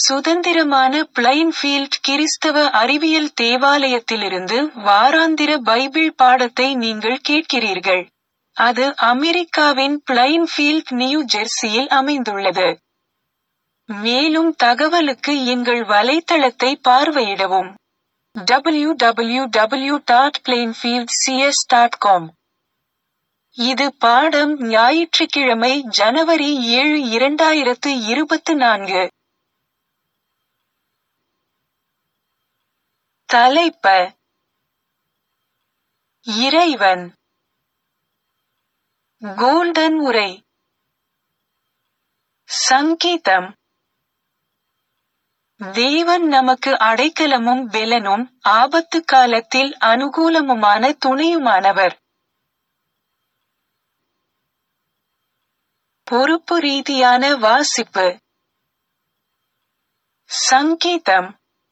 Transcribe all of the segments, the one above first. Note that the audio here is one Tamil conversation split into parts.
சுதந்திரமான பிளைன்ஃபீல்ட் கிறிஸ்தவ அறிவியல் தேவாலயத்திலிருந்து வாராந்திர பைபிள் பாடத்தை நீங்கள் கேட்கிறீர்கள். அது அமெரிக்காவின் பிளைன்ஃபீல்ட் நியூ ஜெர்சியில் அமைந்துள்ளது. மேலும் தகவலுக்கு எங்கள் வலைத்தளத்தை பார்வையிடவும். www.plainfieldcs.com இது பாடம் ஞாயிற்றுக்கிழமை ஜனவரி ஏழு இரண்டாயிரத்து இருபத்து நான்கு. தலைப்ப இறைவன் கோல்டன் உரை சங்கீதம் தேவன் நமக்கு அடைக்கலமும் பெலனும் ஆபத்து காலத்தில் அனுகூலமுமான துணையுமானவர். பொறுப்பு ரீதியான வாசிப்பு சங்கீதம்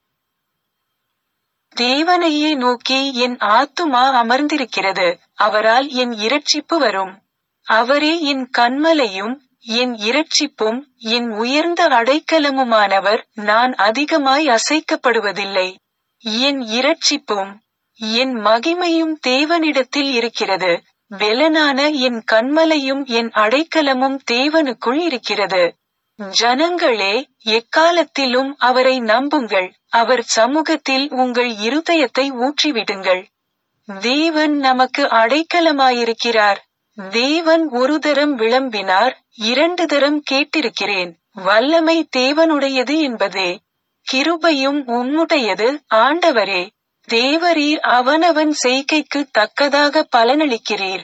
தேவனையே நோக்கி என் ஆத்துமா அமர்ந்திருக்கிறது அவரால் என் இரட்சிப்பு வரும் அவரே என் கன்மலையும் என் இரட்சிப்பும் என் உயர்ந்த அடைக்கலமுமானவர் நான் அதிகமாய் அசைக்கப்படுவதில்லை என் இரட்சிப்பும் என் மகிமையும் தேவனிடத்தில் இருக்கிறது பெலனான என் கன்மலையும் என் அடைக்கலமும் தேவனுக்குள் இருக்கிறது ஜனங்களே எக்காலத்திலும் அவரை நம்புங்கள் அவர் சமூகத்தில் உங்கள் இருதயத்தை ஊற்றிவிடுங்கள் தேவன் நமக்கு அடைக்கலமாயிருக்கிறார் தேவன் ஒரு தரம் விளம்பினார் இரண்டு தரம் கேட்டிருக்கிறேன் வல்லமை தேவனுடையது என்பதே கிருபையும் உம்முடையது ஆண்டவரே தேவரீர் அவனவன் செய்கைக்கு தக்கதாக பலனளிக்கிறீர்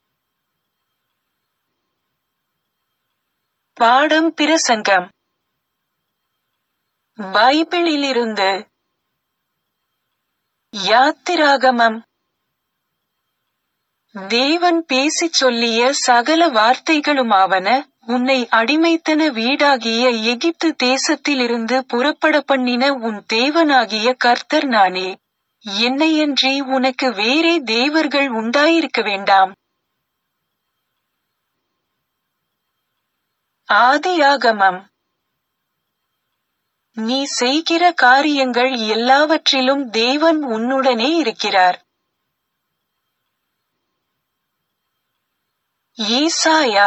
பாடம் பிரசங்கம் பைபிளிலிருந்து யாத்திராகமம் தேவன் பேசிச் சொல்லிய சகல வார்த்தைகளுமாவன உன்னை அடிமைத்தன வீடாகிய எகிப்து தேசத்திலிருந்து புறப்பட பண்ணின உன் தேவனாகிய கர்த்தர் நானே என்னையன்றி உனக்கு வேறே தேவர்கள் உண்டாயிருக்க வேண்டாம் ஆதியாகமம் நீ செய்கிற காரியங்கள் எல்லாவற்றிலும் தேவன் உன்னுடனே இருக்கிறார் ஏசாயா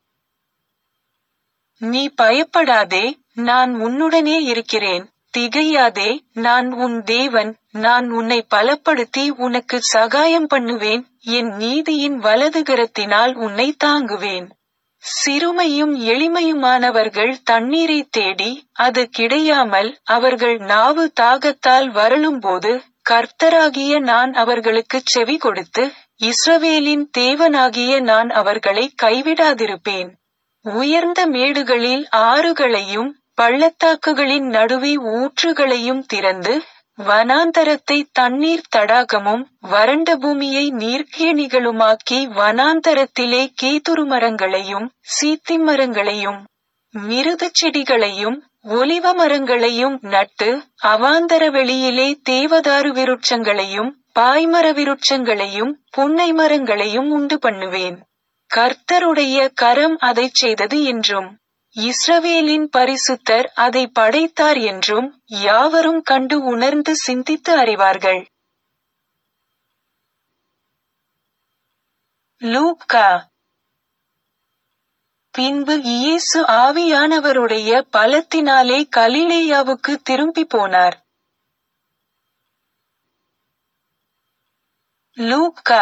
நீ பயப்படாதே நான் உன்னுடனே இருக்கிறேன் திகையாதே நான் உன் தேவன் நான் உன்னை பலப்படுத்தி உனக்கு சகாயம் பண்ணுவேன் என் நீதியின் வலதுகரத்தினால் உன்னை தாங்குவேன் சிறுமையும் எளிமையுமானவர்கள் தண்ணீரை தேடி அது கிடையாமல் அவர்கள் நாவு தாகத்தால் வரலும்போது கர்த்தராகிய நான் அவர்களுக்குச் செவி கொடுத்து இஸ்ரவேலின் தேவனாகிய நான் அவர்களை கைவிடாதிருப்பேன் உயர்ந்த மேடுகளில் ஆறுகளையும் பள்ளத்தாக்குகளின் நடுவே ஊற்றுகளையும் திறந்து வனாந்தரத்தை தண்ணீர் தடாகமும் வறண்ட பூமியை நீர்க்கேணிகளுமாக்கி வனாந்தரத்திலே கேதுரு மரங்களையும் சீத்தி மரங்களையும் மிருதுச் செடிகளையும் ஒலிவ மரங்களையும் நட்டு அவாந்தர வெளியிலே தேவதாரு விருட்சங்களையும் பாய்மர விருட்சங்களையும் புன்னை மரங்களையும் உண்டு பண்ணுவேன் கர்த்தருடைய கரம் அதைச் செய்தது என்றும் இஸ்ரவேலின் பரிசுத்தர் அதை படைத்தார் என்றும் யாவரும் கண்டு உணர்ந்து சிந்தித்து அறிவார்கள் லூக்கா பின்பு இயேசு ஆவியானவருடைய பலத்தினாலே கலிலேயாவுக்கு திரும்பி போனார் லூக்கா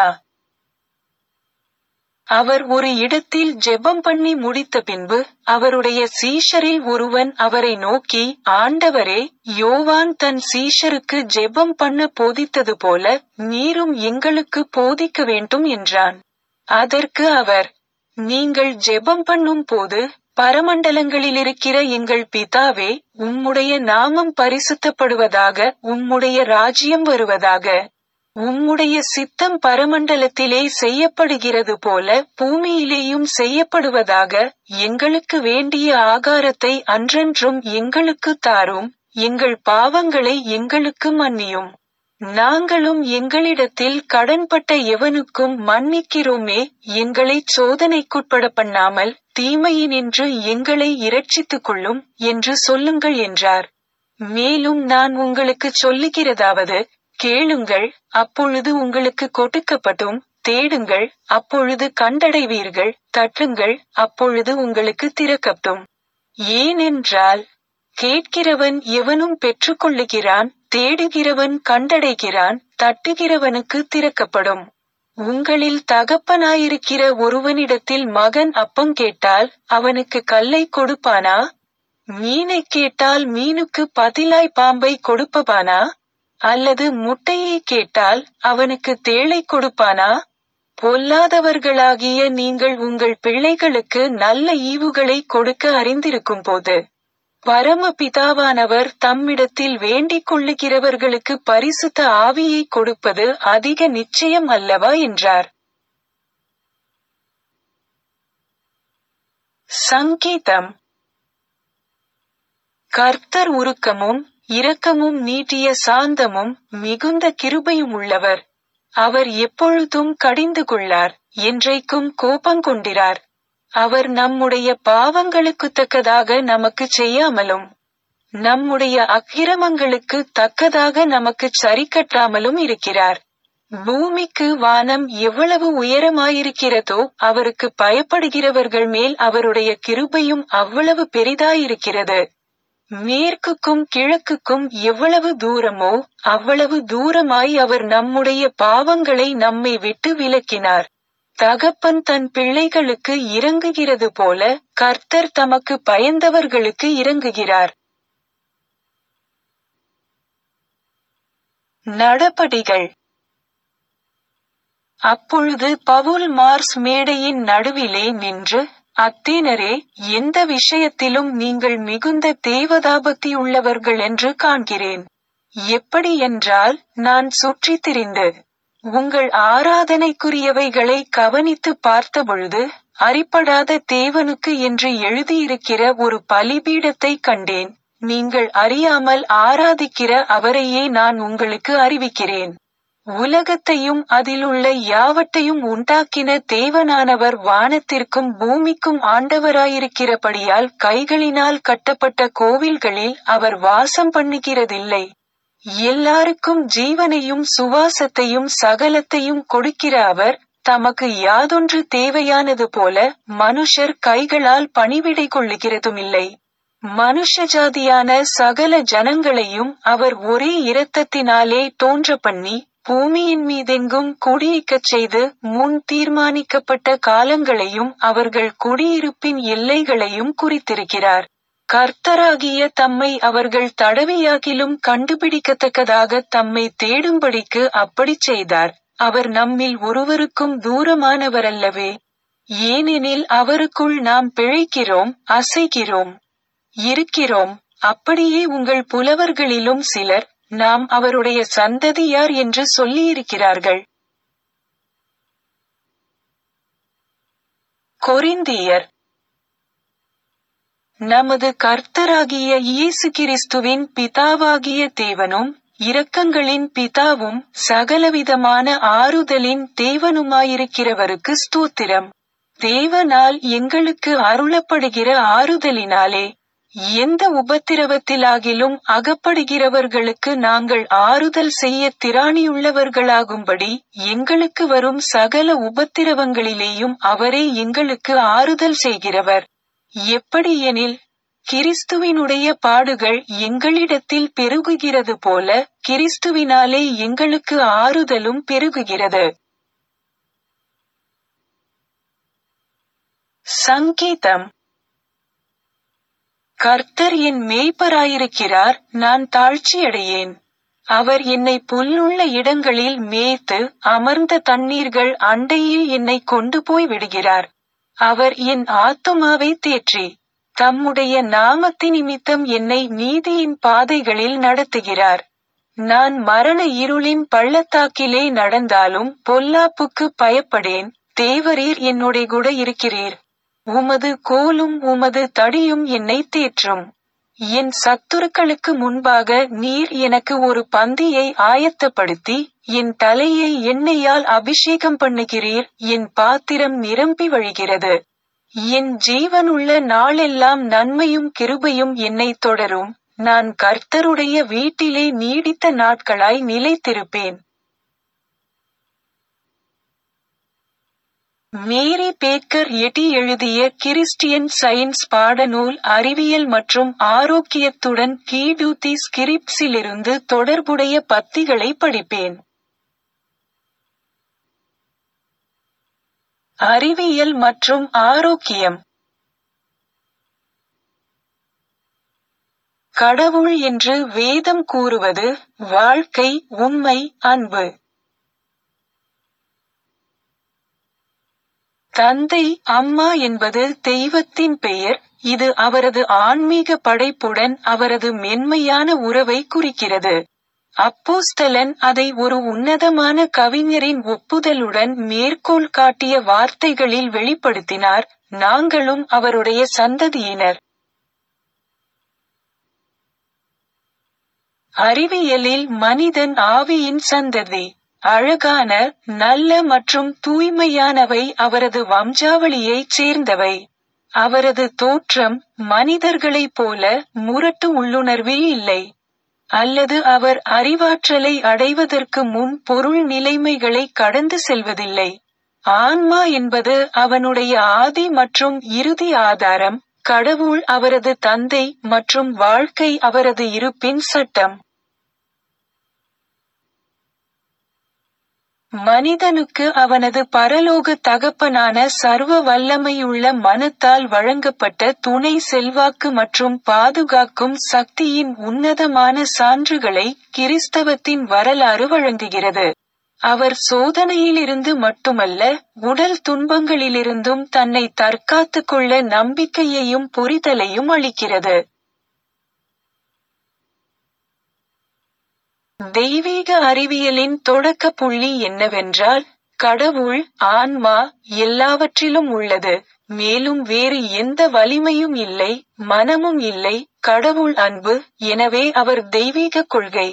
அவர் ஒரு இடத்தில் ஜெபம் பண்ணி முடித்த பின்பு அவருடைய சீஷரில் ஒருவன் அவரை நோக்கி ஆண்டவரே யோவான் தன் சீஷருக்கு ஜெபம் பண்ண போதித்தது போல நீரும் எங்களுக்கு போதிக்க வேண்டும் என்றான் அதற்கு அவர் நீங்கள் ஜெபம் பண்ணும் போது பரமண்டலங்களிலிருக்கிற எங்கள் பிதாவே உம்முடைய நாமம் பரிசுத்தப்படுவதாக உம்முடைய ராஜ்யம் வருவதாக உம்முடைய சித்தம் பரமண்டலத்திலே செய்யப்படுகிறது போல பூமியிலேயும் செய்யப்படுவதாக எங்களுக்கு வேண்டிய ஆகாரத்தை அன்றென்றும் எங்களுக்கு தாரும் எங்கள் பாவங்களை எங்களுக்கு மன்னியும் நாங்களும் எங்களிடத்தில் கடன்பட்ட எவனுக்கும் மன்னிக்கிறோமே எங்களைச் சோதனைக்குட்பட பண்ணாமல் தீமையினின்று எங்களை இரட்சித்துக் கொள்ளும் என்று சொல்லுங்கள் என்றார் மேலும் நான் உங்களுக்குச் சொல்லுகிறதாவது கேளுங்கள் அப்பொழுது உங்களுக்கு கொடுக்கப்பட்டும் தேடுங்கள் அப்பொழுது கண்டடைவீர்கள் தட்டுங்கள் அப்பொழுது உங்களுக்கு திறக்கப்படும் ஏனென்றால் கேட்கிறவன் எவனும் பெற்றுக்கொள்ளுகிறான் தேடுகிறவன் கண்டடைகிறான் தட்டுகிறவனுக்கு திறக்கப்படும் உங்களில் தகப்பனாயிருக்கிற ஒருவனிடத்தில் மகன் அப்பம் கேட்டால் அவனுக்கு கல்லை கொடுப்பானா மீனை கேட்டால் மீனுக்கு பதிலாய் பாம்பை கொடுப்பபானா அல்லது முட்டையை கேட்டால் அவனுக்கு தேளை கொடுப்பானா பொல்லாதவர்களாகிய நீங்கள் உங்கள் பிள்ளைகளுக்கு நல்ல ஈவுகளை கொடுக்க அறிந்திருக்கும் போது பரம பிதாவானவர் தம்மிடத்தில் வேண்டிக் கொள்ளுகிறவர்களுக்கு பரிசுத்த ஆவியை கொடுப்பது அதிக நிச்சயம் அல்லவா என்றார் சங்கீதம் கர்த்தர் உருக்கமும் இரக்கமும் நீட்டிய சாந்தமும் மிகுந்த கிருபையும் உள்ளவர் அவர் எப்பொழுதும் கடிந்து கொள்ளார் என்றைக்கும் கோபங்கொண்டிரார் அவர் நம்முடைய பாவங்களுக்கு தக்கதாக நமக்கு செய்யாமலும் நம்முடைய அக்கிரமங்களுக்கு தக்கதாக நமக்கு சரிக்கட்டாமலும் இருக்கிறார் பூமிக்கு வானம் எவ்வளவு உயரமாயிருக்கிறதோ அவருக்கு பயப்படுகிறவர்கள் மேல் அவருடைய கிருபையும் அவ்வளவு பெரிதாயிருக்கிறது மேற்குக்கும் கிழக்குக்கும் எவ்வளவு தூரமோ அவ்வளவு தூரமாய் அவர் நம்முடைய பாவங்களை நம்மை விட்டு விலக்கினார் தகப்பன் தன் பிள்ளைகளுக்கு இறங்குகிறது போல கர்த்தர் தமக்கு பயந்தவர்களுக்கு இறங்குகிறார் நடபடிகள் அப்பொழுது பவுல் மார்ஸ் மேடையின் நடுவிலே நின்று அத்தேனரே எந்த விஷயத்திலும் நீங்கள் மிகுந்த தேவதாபத்தி உள்ளவர்கள் என்று காண்கிறேன் எப்படி என்றால் நான் சுற்றித் திரிந்து உங்கள் ஆராதனைக்குரியவைகளை கவனித்து பார்த்தபொழுது அறிப்படாத தேவனுக்கு என்று எழுதியிருக்கிற ஒரு பலிபீடத்தை கண்டேன் நீங்கள் அறியாமல் ஆராதிக்கிற அவரையே நான் உங்களுக்கு அறிவிக்கிறேன் உலகத்தையும் அதிலுள்ள யாவற்றையும் உண்டாக்கின தேவனானவர் வானத்திற்கும் பூமிக்கும் ஆண்டவராயிருக்கிறபடியால் கைகளினால் கட்டப்பட்ட கோவில்களில் அவர் வாசம் பண்ணுகிறதில்லை எல்லாருக்கும் ஜீவனையும் சுவாசத்தையும் சகலத்தையும் கொடுக்கிற அவர் தமக்கு யாதொன்று தேவையானது போல மனுஷர் கைகளால் பணிவிடை கொள்ளுகிறதுமில்லை மனுஷ ஜாதியான சகல ஜனங்களையும் அவர் ஒரே இரத்தத்தினாலே தோன்ற பண்ணி பூமியின் மீதெங்கும் குடியிருக்கச் செய்து முன் தீர்மானிக்கப்பட்ட காலங்களையும் அவர்கள் குடியிருப்பின் எல்லைகளையும் குறித்திருக்கிறார் கர்த்தராகிய தம்மை அவர்கள் தடவையாகிலும் கண்டுபிடிக்கத்தக்கதாக தம்மை தேடும்படிக்கு அப்படிச் செய்தார் அவர் நம்மில் ஒருவருக்கும் தூரமானவரல்லவே ஏனெனில் அவருக்குள் நாம் பிழைக்கிறோம் அசைகிறோம் இருக்கிறோம் அப்படியே உங்கள் புலவர்களிலும் சிலர் நாம் அவருடைய சந்ததியார் என்று சொல்லியிருக்கிறார்கள் கொரிந்தியர் நமது கர்த்தராகிய இயேசு கிறிஸ்துவின் பிதாவாகிய தேவனும் இரக்கங்களின் பிதாவும் சகலவிதமான ஆறுதலின் தேவனுமாயிருக்கிறவருக்கு ஸ்தோத்திரம் தேவனால் எங்களுக்கு அருளப்படுகிற ஆறுதலினாலே எந்த உபத்திரவத்திலாகிலும் அகப்படுகிறவர்களுக்கு நாங்கள் ஆறுதல் செய்ய திராணியுள்ளவர்களாகும்படி எங்களுக்கு வரும் சகல உபத்திரவங்களிலேயும் அவரே எங்களுக்கு ஆறுதல் செய்கிறவர் எப்படியெனில் கிறிஸ்துவினுடைய பாடுகள் எங்களிடத்தில் பெருகுகிறது போல கிறிஸ்துவினாலே எங்களுக்கு ஆறுதலும் பெருகுகிறது சங்கீதம் கர்த்தர் என் மேய்ப்பராயிருக்கிறார் நான் தாழ்ச்சியடையேன் அவர் என்னை புல்லுள்ள இடங்களில் மேய்த்து அமர்ந்த தண்ணீர்கள் அண்டையில் என்னை கொண்டு போய் விடுகிறார் அவர் என் ஆத்துமாவை தேற்றி தம்முடைய நாமத்தி நிமித்தம் என்னை நீதியின் பாதைகளில் நடத்துகிறார் நான் மரண இருளின் பள்ளத்தாக்கிலே நடந்தாலும் பொல்லாப்புக்கு பயப்படேன் தேவரீர் என்னுடைய கூட இருக்கிறீர் உமது கோலும் உமது தடியும் என்னை தேற்றும் என் சத்துருக்களுக்கு முன்பாக நீர் எனக்கு ஒரு பந்தியை ஆயத்தப்படுத்தி என் தலையை எண்ணெயால் அபிஷேகம் பண்ணுகிறீர் என் பாத்திரம் நிரம்பி வழிகிறது என் ஜீவனுள்ள நாளெல்லாம் நன்மையும் கிருபையும் என்னை தொடரும் நான் கர்த்தருடைய வீட்டிலே நீடித்த நாட்களாய் நிலைத்திருப்பேன் மேரி பேக்கர் எட்டி எழுதிய கிறிஸ்டியன் சயின்ஸ் பாடநூல் அறிவியல் மற்றும் ஆரோக்கியத்துடன் கீடூத்தி ஸ்கிரிப்ஸிலிருந்து தொடர்புடைய பத்திகளை படிப்பேன் அறிவியல் மற்றும் ஆரோக்கியம் கடவுள் என்று வேதம் கூறுவது வாழ்க்கை உண்மை அன்பு தந்தை அம்மா என்பது தெய்வத்தின் பெயர் இது அவரது ஆன்மீக படைப்புடன் அவரது மென்மையான உறவை குறிக்கிறது அப்போஸ்தலன் அதை ஒரு உன்னதமான கவிஞரின் ஒப்புதலுடன் மேற்கோள் காட்டிய வார்த்தைகளில் வெளிப்படுத்தினார் நாங்களும் அவருடைய சந்ததியினர் அறிவியலில் மனிதன் ஆவியின் சந்ததி அழகான நல்ல மற்றும் தூய்மையானவை அவரது வம்சாவளியைச் சேர்ந்தவை அவரது தோற்றம் மனிதர்களைப் போல முரட்டு உள்ளுணர்வில் இல்லை அல்லது அவர் அறிவாற்றலை அடைவதற்கு முன் பொருள் நிலைமைகளை கடந்து செல்வதில்லை ஆன்மா என்பது அவனுடைய ஆதி மற்றும் இறுதி ஆதாரம் கடவுள் அவரது தந்தை மற்றும் வாழ்க்கை அவரது இருப்பின் சட்டம் மனிதனுக்கு அவனது பரலோக தகப்பனான சர்வ வல்லமையுள்ள மனத்தால் வழங்கப்பட்ட துணை செல்வாக்கு மற்றும் பாதுகாக்கும் சக்தியின் உன்னதமான சான்றுகளை கிறிஸ்தவத்தின் வரலாறு வழங்குகிறது அவர் சோதனையிலிருந்து மட்டுமல்ல உடல் துன்பங்களிலிருந்தும் தன்னை தற்காத்துக் கொள்ள நம்பிக்கையையும் புரிதலையும் அளிக்கிறது தெய்வீக அறிவியலின் தொடக்க புள்ளி என்னவென்றால் கடவுள் ஆன்மா எல்லாவற்றிலும் உள்ளது மேலும் வேறு எந்த வலிமையும் இல்லை மனமும் இல்லை கடவுள் அன்பு எனவே அவர் தெய்வீக கொள்கை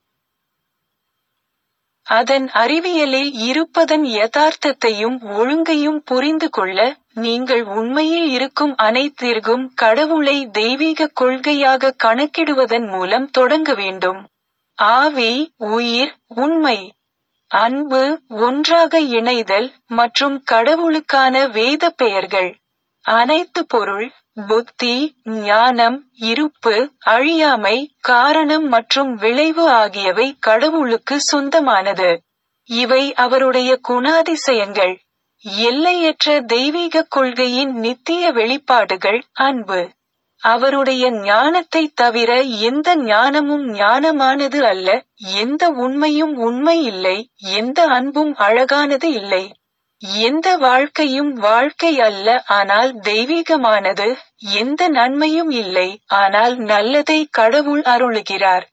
அதன் அறிவியலில் இருப்பதன் யதார்த்தத்தையும் ஒழுங்கையும் புரிந்து கொள்ள நீங்கள் உண்மையில் இருக்கும் அனைத்திற்கும் கடவுளை தெய்வீக கொள்கையாக கணக்கிடுவதன் மூலம் தொடங்க வேண்டும் ஆவி உயிர் உண்மை அன்பு ஒன்றாக இணைதல் மற்றும் கடவுளுக்கான வேத பெயர்கள் அனைத்து பொருள் புத்தி ஞானம் இருப்பு அழியாமை காரணம் மற்றும் விளைவு ஆகியவை கடவுளுக்கு சொந்தமானது இவை அவருடைய குணாதிசயங்கள் எல்லையற்ற தெய்வீக கொள்கையின் நித்திய வெளிப்பாடுகள் அன்பு அவருடைய ஞானத்தை தவிர எந்த ஞானமும் ஞானமானது அல்ல எந்த உண்மையும் உண்மை இல்லை எந்த அன்பும் அழகானது இல்லை எந்த வாழ்க்கையும் வாழ்க்கை அல்ல ஆனால் தெய்வீகமானது எந்த நன்மையும் இல்லை ஆனால் நல்லதை கடவுள் அருளுகிறார்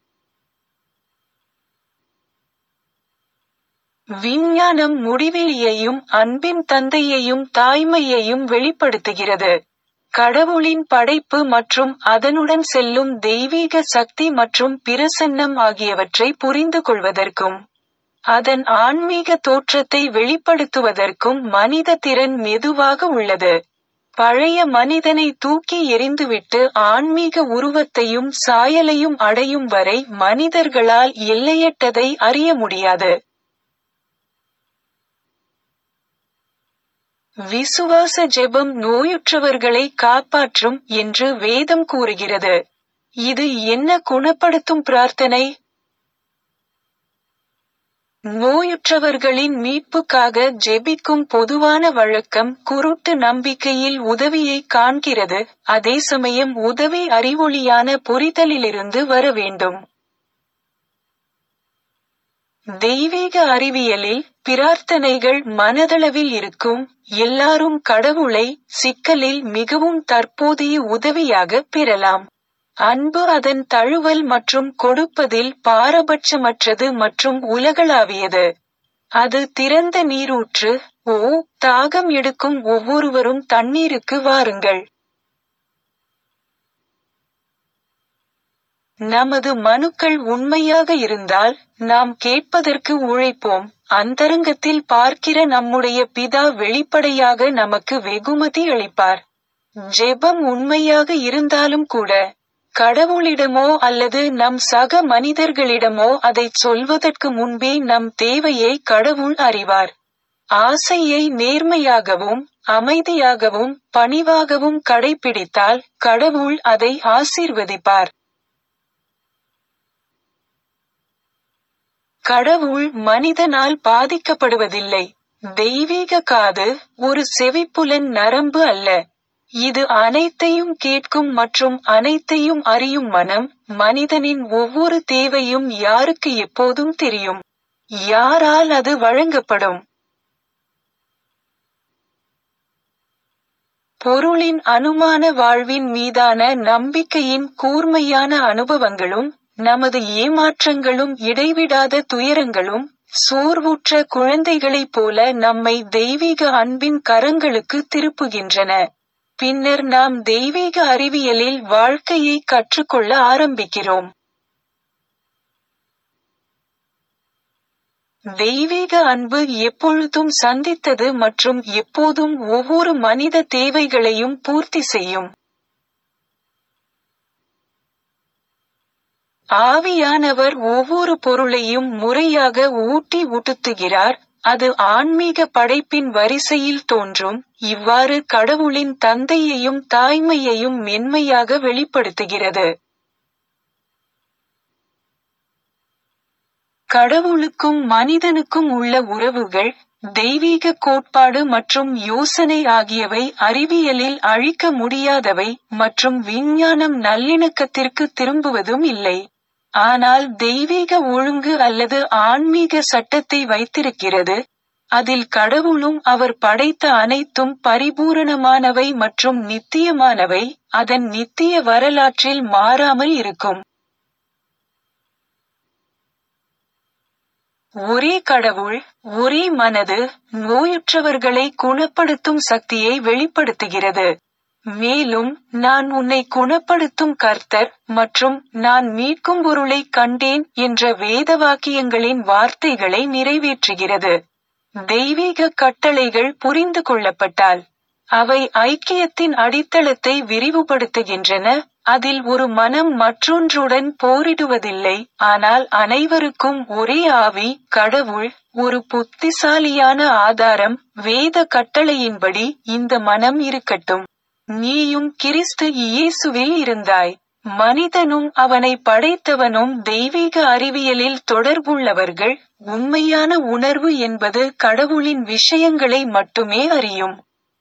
விஞ்ஞானம் முடிவெளியையும் அன்பின் தந்தையையும் தாய்மையையும் வெளிப்படுத்துகிறது கடவுளின் படைப்பு மற்றும் அதனுடன் செல்லும் தெய்வீக சக்தி மற்றும் பிரசன்னம் ஆகியவற்றை புரிந்து கொள்வதற்கும் அதன் ஆன்மீக தோற்றத்தை வெளிப்படுத்துவதற்கும் மனித திறன் மெதுவாக உள்ளது பழைய மனிதனை தூக்கி எறிந்துவிட்டு ஆன்மீக உருவத்தையும் சாயலையும் அடையும் வரை மனிதர்களால் எல்லையற்றதை அறிய முடியாது விசுவாச ஜெபம் நோயுற்றவர்களை காப்பாற்றும் என்று வேதம் கூறுகிறது இது என்ன குணப்படுத்தும் பிரார்த்தனை நோயுற்றவர்களின் மீட்புக்காக ஜெபிக்கும் பொதுவான வழக்கம் குருட்டு நம்பிக்கையில் உதவியை காண்கிறது அதே சமயம் உதவி அறிவொளியான புரிதலிலிருந்து வர வேண்டும் தெய்வீக அறிவியலில் பிரார்த்தனைகள் மனதளவில் இருக்கும் எல்லாரும் கடவுளை சிக்கலில் மிகவும் தற்போதைய உதவியாக பெறலாம் அன்பு அதன் தழுவல் மற்றும் கொடுப்பதில் பாரபட்சமற்றது மற்றும் உலகளாவியது அது திறந்த நீரூற்று ஓ தாகம் எடுக்கும் ஒவ்வொருவரும் தண்ணீருக்கு வாருங்கள் நமது மனுக்கள் உண்மையாக இருந்தால் நாம் கேட்பதற்கு உழைப்போம் அந்தரங்கத்தில் பார்க்கிற நம்முடைய பிதா வெளிப்படையாக நமக்கு வெகுமதி அளிப்பார் ஜெபம் உண்மையாக இருந்தாலும் கூட கடவுளிடமோ அல்லது நம் சக மனிதர்களிடமோ அதைச் சொல்வதற்கு முன்பே நம் தேவையை கடவுள் அறிவார் ஆசையை நேர்மையாகவும் அமைதியாகவும் பணிவாகவும் கடைபிடித்தால் கடவுள் அதை ஆசீர்வதிப்பார் கடவுள் மனிதனால் பாதிக்கப்படுவதில்லை தெய்வீக காது ஒரு செவிப்புலன் நரம்பு அல்ல இது அனைத்தையும் கேட்கும் மற்றும் அனைத்தையும் அறியும் மனம் மனிதனின் ஒவ்வொரு தேவையும் யாருக்கு எப்போதும் தெரியும் யாரால் அது வழங்கப்படும் பொருளின் அனுமான வாழ்வின் மீதான நம்பிக்கையின் கூர்மையான அனுபவங்களும் நமது ஏமாற்றங்களும் இடைவிடாத துயரங்களும் சோர்வுற்ற குழந்தைகளைப் போல நம்மை தெய்வீக அன்பின் கரங்களுக்கு திருப்புகின்றன பின்னர் நாம் தெய்வீக அறிவியலில் வாழ்க்கையை கற்றுக்கொள்ள ஆரம்பிக்கிறோம் தெய்வீக அன்பு எப்பொழுதும் சந்தித்தது மற்றும் எப்போதும் ஒவ்வொரு மனித தேவைகளையும் பூர்த்தி செய்யும் ஆவியானவர் ஒவ்வொரு பொருளையும் முறையாக ஊட்டி ஊட்டுத்துகிறார் அது ஆன்மீக படைப்பின் வரிசையில் தோன்றும் இவ்வாறு கடவுளின் தந்தையையும் தாய்மையையும் மென்மையாக வெளிப்படுத்துகிறது கடவுளுக்கும் மனிதனுக்கும் உள்ள உறவுகள் தெய்வீக கோட்பாடு மற்றும் யோசனை ஆகியவை அறிவியலில் அழிக்க முடியாதவை மற்றும் விஞ்ஞானம் நல்லிணக்கத்திற்கு திரும்புவதும் இல்லை ஆனால் தெய்வீக ஒழுங்கு அல்லது ஆன்மீக சட்டத்தை வைத்திருக்கிறது அதில் கடவுளும் அவர் படைத்த அனைத்தும் பரிபூரணமானவை மற்றும் நித்தியமானவை அதன் நித்திய வரலாற்றில் மாறாமல் இருக்கும் ஒரே கடவுள் ஒரே மனது நோயுற்றவர்களை குணப்படுத்தும் சக்தியை வெளிப்படுத்துகிறது மேலும் நான் உன்னை குணப்படுத்தும் கர்த்தர் மற்றும் நான் மீட்கும் பொருளை கண்டேன் என்ற வேதவாக்கியங்களின் வார்த்தைகளை நிறைவேற்றுகிறது தெய்வீக கட்டளைகள் புரிந்து கொள்ளப்பட்டால் அவை ஐக்கியத்தின் அடித்தளத்தை விரிவுபடுத்துகின்றன அதில் ஒரு மனம் மற்றொன்றுடன் போரிடுவதில்லை ஆனால் அனைவருக்கும் ஒரே ஆவி கடவுள் ஒரு புத்திசாலியான ஆதாரம் வேத கட்டளையின்படி இந்த மனம் இருக்கட்டும் நீயும் கிறிஸ்து இயேசுவில் இருந்தாய் மனிதனும் அவனை படைத்தவனும் தெய்வீக அறிவியலில் தொடர்புள்ளவர்கள் உண்மையான உணர்வு என்பது கடவுளின் விஷயங்களை மட்டுமே அறியும்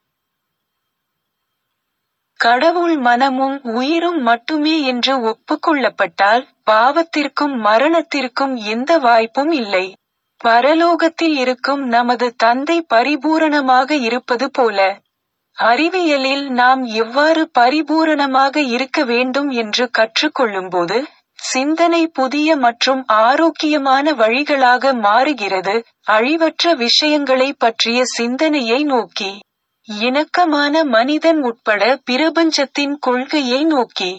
கடவுள் மனமும் உயிரும் மட்டுமே என்று ஒப்புக்கொள்ளப்பட்டால் பாவத்திற்கும் மரணத்திற்கும் எந்த வாய்ப்பும் இல்லை பரலோகத்தில் இருக்கும் நமது தந்தை பரிபூரணமாக இருப்பது போல அறிவியலில் நாம் எவ்வாறு பரிபூரணமாக இருக்க வேண்டும் என்று கற்றுக்கொள்ளும்போது சிந்தனை புதிய மற்றும் ஆரோக்கியமான வழிகளாக மாறுகிறது அழிவற்ற விஷயங்களை பற்றிய சிந்தனையை நோக்கி இணக்கமான மனிதன் உட்பட பிரபஞ்சத்தின் கொள்கையை நோக்கி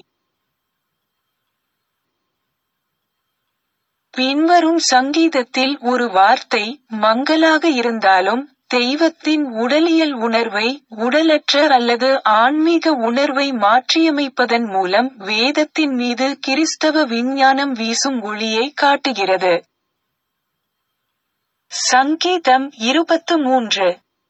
பின்வரும் சங்கீதத்தில் ஒரு வார்த்தை மங்கலாக இருந்தாலும் தெய்வத்தின் உடலியல் உணர்வை உடலற்ற அல்லது ஆன்மீக உணர்வை மாற்றியமைப்பதன் மூலம் வேதத்தின் மீது கிறிஸ்தவ விஞ்ஞானம் வீசும் ஒளியை காட்டுகிறது சங்கீதம் இருபத்து மூன்று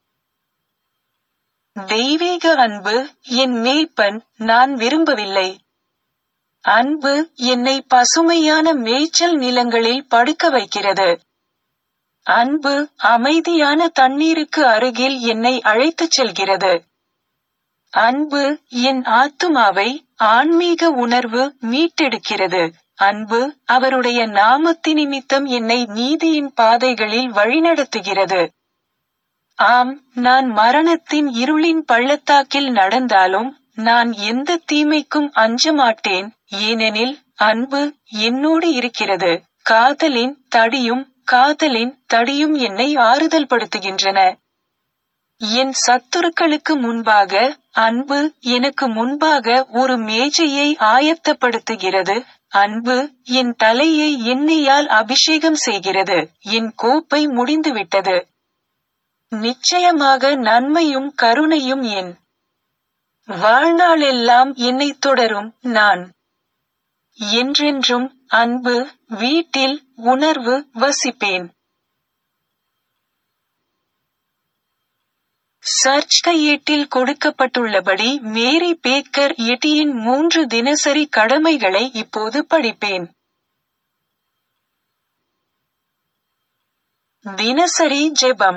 தெய்வீக அன்பு என் மேய்ப்பன் நான் விரும்பவில்லை அன்பு என்னை பசுமையான மேய்ச்சல் நிலங்களில் படுக்க வைக்கிறது அன்பு அமைதியான தண்ணீருக்கு அருகில் என்னை அழைத்துச் செல்கிறது அன்பு என் ஆத்துமாவை ஆன்மீக உணர்வு மீட்டெடுக்கிறது அன்பு அவருடைய நாமத்தி நிமித்தம் என்னை நீதியின் பாதைகளில் வழிநடத்துகிறது ஆம் நான் மரணத்தின் இருளின் பள்ளத்தாக்கில் நடந்தாலும் நான் எந்த தீமைக்கும் அஞ்ச மாட்டேன் ஏனெனில் அன்பு என்னோடு இருக்கிறது காதலின் தடியும் காதலின் தடியும் என்னை ஆறுதல் படுத்துகின்றன என் சத்துருக்களுக்கு முன்பாக அன்பு எனக்கு முன்பாக ஒரு மேஜையை ஆயத்தப்படுத்துகிறது அன்பு என் தலையை எண்ணெயால் அபிஷேகம் செய்கிறது என் கோப்பை முடிந்துவிட்டது நிச்சயமாக நன்மையும் கருணையும் என் வாழ்நாளெல்லாம் என்னை தொடரும் நான் என்றென்றும் அன்பு வீட்டில் உணர்வு வசிப்பேன் சர்ச் கையேட்டில் கொடுக்கப்பட்டுள்ளபடி மேரி பேக்கர் எட்டியின் மூன்று தினசரி கடமைகளை இப்போது படிப்பேன் தினசரி ஜெபம்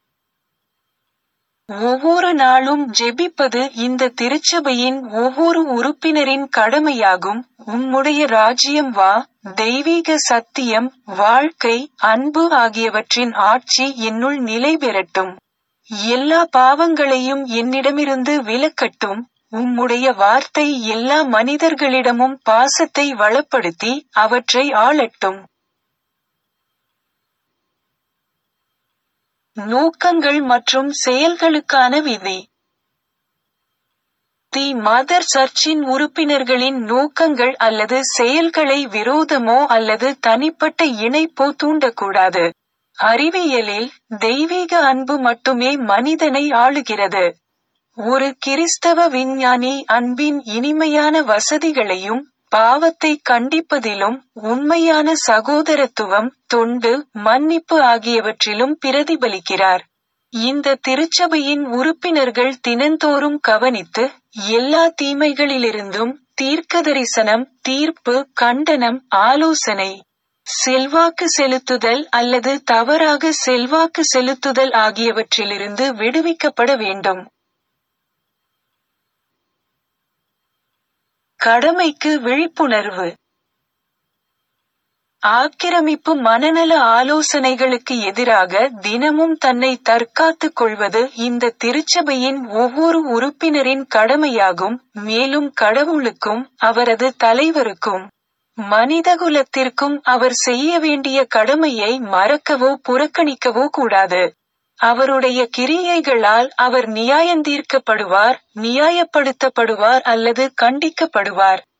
ஒவ்வொரு நாளும் ஜெபிப்பது இந்த திருச்சபையின் ஒவ்வொரு உறுப்பினரின் கடமையாகும் உம்முடைய ராஜ்யம் வா தெய்வீக சத்தியம் வாழ்க்கை அன்பு ஆகியவற்றின் ஆட்சி என்னுள் நிலை பெறட்டும் எல்லா பாவங்களையும் என்னிடமிருந்து விலக்கட்டும் உம்முடைய வார்த்தை எல்லா மனிதர்களிடமும் பாசத்தை வளப்படுத்தி அவற்றை ஆளட்டும் நோக்கங்கள் மற்றும் செயல்களுக்கான விதி தி மதர் சர்ச்சின் உறுப்பினர்களின் நோக்கங்கள் அல்லது செயல்களை விரோதமோ அல்லது தனிப்பட்ட இணைப்போ தூண்டக்கூடாது அறிவியலில் தெய்வீக அன்பு மட்டுமே மனிதனை ஆளுகிறது ஒரு கிறிஸ்தவ விஞ்ஞானி அன்பின் இனிமையான வசதிகளையும் பாவத்தை கண்டிப்பதிலும் உண்மையான சகோதரத்துவம் தொண்டு மன்னிப்பு ஆகியவற்றிலும் பிரதிபலிக்கிறார் இந்த திருச்சபையின் உறுப்பினர்கள் தினந்தோறும் கவனித்து எல்லா தீமைகளிலிருந்தும் தீர்க்கதரிசனம் தீர்ப்பு கண்டனம் ஆலோசனை செல்வாக்கு செலுத்துதல் அல்லது தவறாக செல்வாக்கு செலுத்துதல் ஆகியவற்றிலிருந்து விடுவிக்கப்பட வேண்டும் கடமைக்கு விழிப்புணர்வு ஆக்கிரமிப்பு மனநல ஆலோசனைகளுக்கு எதிராக தினமும் தன்னை தற்காத்துக் கொள்வது இந்த திருச்சபையின் ஒவ்வொரு உறுப்பினரின் கடமையாகும் மேலும் கடவுளுக்கும் அவரது தலைவருக்கும் மனிதகுலத்திற்கும் அவர் செய்ய வேண்டிய கடமையை மறக்கவோ புறக்கணிக்கவோ கூடாது அவருடைய கிரியைகளால் அவர் நியாயந்தீர்க்கப்படுவார் நியாயப்படுத்தப்படுவார் அல்லது கண்டிக்கப்படுவார்